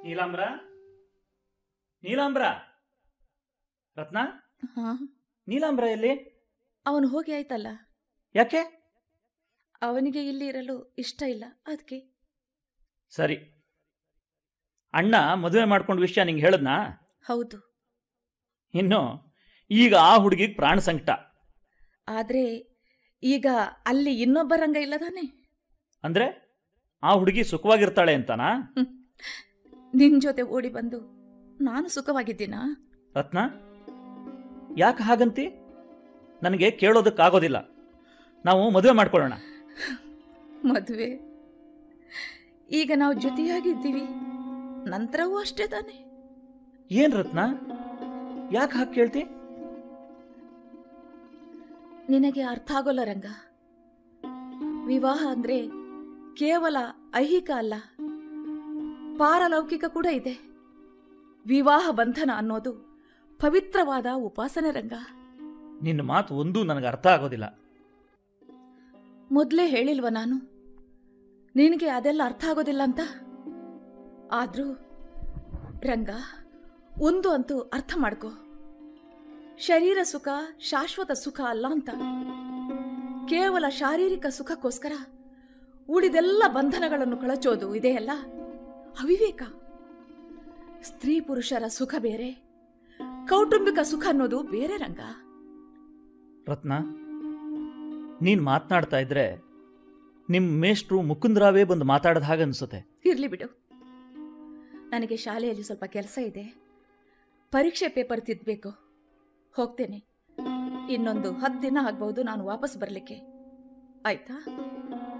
ನೀಲಾಂಬ್ರ ನೀಲಾಂಬ್ರ ರತ್ನ ಹಾ ನೀಲಾಂಬ್ರ ಎಲ್ಲಿ ಅವನು ಹೋಗಿ ಆಯ್ತಲ್ಲ ಯಾಕೆ ಅವನಿಗೆ ಇಲ್ಲಿ ಇರಲು ಇಷ್ಟ ಇಲ್ಲ ಅದಕ್ಕೆ ಸರಿ ಅಣ್ಣ ಮದುವೆ ಮಾಡ್ಕೊಂಡ ವಿಷಯ ನಿಂಗೆ ಹೇಳದ್ನಾ ಹೌದು ಇನ್ನು ಈಗ ಆ ಹುಡುಗಿಗೆ ಪ್ರಾಣ ಸಂಕಟ ಆದ್ರೆ ಈಗ ಅಲ್ಲಿ ಇನ್ನೊಬ್ಬ ರಂಗ ಇಲ್ಲದಾನೆ ಅಂದ್ರೆ ಆ ಹುಡುಗಿ ಸುಖವಾಗಿರ್ತಾಳೆ ಅಂತನಾ ನಿನ್ ಜೊತೆ ಓಡಿ ಬಂದು ನಾನು ಸುಖವಾಗಿದ್ದೀನಾ ರತ್ನ ಯಾಕೆ ಹಾಗಂತಿ ನನಗೆ ಕೇಳೋದಕ್ಕಾಗೋದಿಲ್ಲ ನಾವು ಮದುವೆ ಮಾಡ್ಕೊಳ್ಳೋಣ ಮದುವೆ ಈಗ ನಾವು ಜೊತೆಯಾಗಿದ್ದೀವಿ ನಂತರವೂ ಅಷ್ಟೇ ತಾನೆ ಏನ್ ರತ್ನ ಯಾಕೆ ಹಾಗೆ ಕೇಳ್ತಿ ನಿನಗೆ ಅರ್ಥ ಆಗೋಲ್ಲ ರಂಗ ವಿವಾಹ ಅಂದ್ರೆ ಕೇವಲ ಐಹಿಕ ಅಲ್ಲ ಪಾರಲೌಕಿಕ ಕೂಡ ಇದೆ ವಿವಾಹ ಬಂಧನ ಅನ್ನೋದು ಪವಿತ್ರವಾದ ಉಪಾಸನೆ ರಂಗ ನಿನ್ನ ಮಾತು ಒಂದೂ ನನಗೆ ಅರ್ಥ ಆಗೋದಿಲ್ಲ ಮೊದಲೇ ಹೇಳಿಲ್ವ ನಾನು ನಿನಗೆ ಅದೆಲ್ಲ ಅರ್ಥ ಆಗೋದಿಲ್ಲ ಅಂತ ಆದ್ರೂ ರಂಗ ಒಂದು ಅಂತೂ ಅರ್ಥ ಮಾಡ್ಕೋ ಶರೀರ ಸುಖ ಶಾಶ್ವತ ಸುಖ ಅಲ್ಲ ಅಂತ ಕೇವಲ ಶಾರೀರಿಕ ಸುಖಕ್ಕೋಸ್ಕರ ಉಳಿದೆಲ್ಲ ಬಂಧನಗಳನ್ನು ಕಳಚೋದು ಇದೆಯಲ್ಲ ಅವಿವೇಕ ಸ್ತ್ರೀ ಪುರುಷರ ಸುಖ ಬೇರೆ ಕೌಟುಂಬಿಕ ಸುಖ ಅನ್ನೋದು ಬೇರೆ ರಂಗ ರತ್ನ ನೀನು ಮಾತನಾಡ್ತಾ ಇದ್ರೆ ನಿಮ್ಮ ಮೇಷ್ಟ್ರು ಮುಕುಂದರಾವೇ ಬಂದು ಮಾತಾಡದ ಹಾಗೆ ಅನ್ಸುತ್ತೆ ಇರ್ಲಿ ಬಿಡು ನನಗೆ ಶಾಲೆಯಲ್ಲಿ ಸ್ವಲ್ಪ ಕೆಲಸ ಇದೆ ಪರೀಕ್ಷೆ ಪೇಪರ್ ತಿದ್ದಬೇಕು ಹೋಗ್ತೇನೆ ಇನ್ನೊಂದು ಹತ್ತು ದಿನ ಆಗ್ಬಹುದು ನಾನು ವಾಪಸ್ ಬರಲಿಕ್ಕೆ ಆಯ್ತಾ